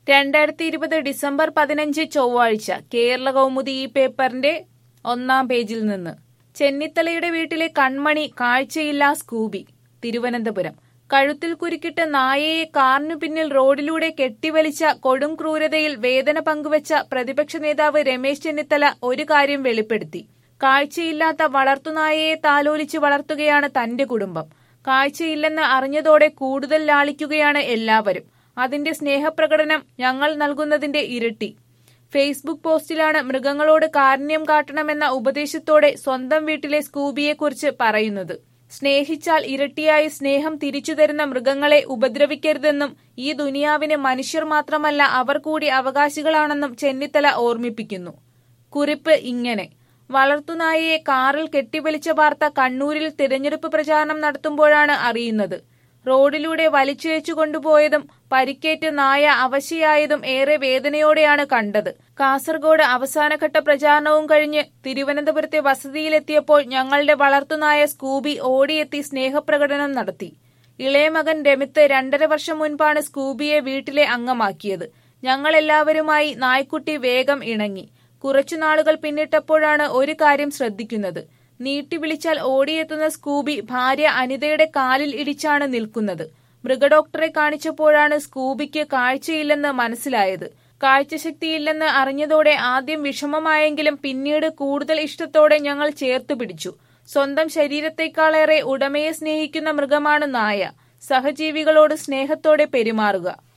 രണ്ടായിരത്തി ഇരുപത് ഡിസംബർ പതിനഞ്ച് ചൊവ്വാഴ്ച കേരള കൗമുദി ഈ പേപ്പറിന്റെ ഒന്നാം പേജിൽ നിന്ന് ചെന്നിത്തലയുടെ വീട്ടിലെ കൺമണി കാഴ്ചയില്ല സ്കൂബി തിരുവനന്തപുരം കഴുത്തിൽ കുരുക്കിട്ട് നായയെ കാറിനു പിന്നിൽ റോഡിലൂടെ കെട്ടിവലിച്ച കൊടും ക്രൂരതയിൽ വേദന പങ്കുവച്ച പ്രതിപക്ഷ നേതാവ് രമേശ് ചെന്നിത്തല ഒരു കാര്യം വെളിപ്പെടുത്തി കാഴ്ചയില്ലാത്ത വളർത്തുനായയെ താലോലിച്ച് വളർത്തുകയാണ് തന്റെ കുടുംബം കാഴ്ചയില്ലെന്ന് അറിഞ്ഞതോടെ കൂടുതൽ ലാളിക്കുകയാണ് എല്ലാവരും അതിന്റെ സ്നേഹപ്രകടനം ഞങ്ങൾ നൽകുന്നതിന്റെ ഇരട്ടി ഫേസ്ബുക്ക് പോസ്റ്റിലാണ് മൃഗങ്ങളോട് കാരുണ്യം കാട്ടണമെന്ന ഉപദേശത്തോടെ സ്വന്തം വീട്ടിലെ സ്കൂബിയെക്കുറിച്ച് പറയുന്നത് സ്നേഹിച്ചാൽ ഇരട്ടിയായി സ്നേഹം തിരിച്ചു തരുന്ന മൃഗങ്ങളെ ഉപദ്രവിക്കരുതെന്നും ഈ ദുനിയാവിന് മനുഷ്യർ മാത്രമല്ല അവർ കൂടി അവകാശികളാണെന്നും ചെന്നിത്തല ഓർമ്മിപ്പിക്കുന്നു കുറിപ്പ് ഇങ്ങനെ വളർത്തുനായയെ കാറിൽ കെട്ടിവലിച്ച വാർത്ത കണ്ണൂരിൽ തിരഞ്ഞെടുപ്പ് പ്രചാരണം നടത്തുമ്പോഴാണ് അറിയുന്നത് റോഡിലൂടെ വലിച്ചിഴച്ചു കൊണ്ടുപോയതും പരിക്കേറ്റ് നായ അവശയായതും ഏറെ വേദനയോടെയാണ് കണ്ടത് കാസർഗോഡ് അവസാനഘട്ട പ്രചാരണവും കഴിഞ്ഞ് തിരുവനന്തപുരത്തെ വസതിയിലെത്തിയപ്പോൾ ഞങ്ങളുടെ വളർത്തുനായ സ്കൂബി ഓടിയെത്തി സ്നേഹപ്രകടനം നടത്തി ഇളയ മകൻ രമിത്ത് രണ്ടര വർഷം മുൻപാണ് സ്കൂബിയെ വീട്ടിലെ അംഗമാക്കിയത് ഞങ്ങളെല്ലാവരുമായി നായ്ക്കുട്ടി വേഗം ഇണങ്ങി കുറച്ചു നാളുകൾ പിന്നിട്ടപ്പോഴാണ് ഒരു കാര്യം ശ്രദ്ധിക്കുന്നത് നീട്ടി വിളിച്ചാൽ ഓടിയെത്തുന്ന സ്കൂബി ഭാര്യ അനിതയുടെ കാലിൽ ഇടിച്ചാണ് നിൽക്കുന്നത് മൃഗഡോക്ടറെ കാണിച്ചപ്പോഴാണ് സ്കൂബിക്ക് കാഴ്ചയില്ലെന്ന് മനസ്സിലായത് കാഴ്ചശക്തിയില്ലെന്ന് അറിഞ്ഞതോടെ ആദ്യം വിഷമമായെങ്കിലും പിന്നീട് കൂടുതൽ ഇഷ്ടത്തോടെ ഞങ്ങൾ ചേർത്ത് പിടിച്ചു സ്വന്തം ശരീരത്തെക്കാളേറെ ഉടമയെ സ്നേഹിക്കുന്ന മൃഗമാണ് നായ സഹജീവികളോട് സ്നേഹത്തോടെ പെരുമാറുക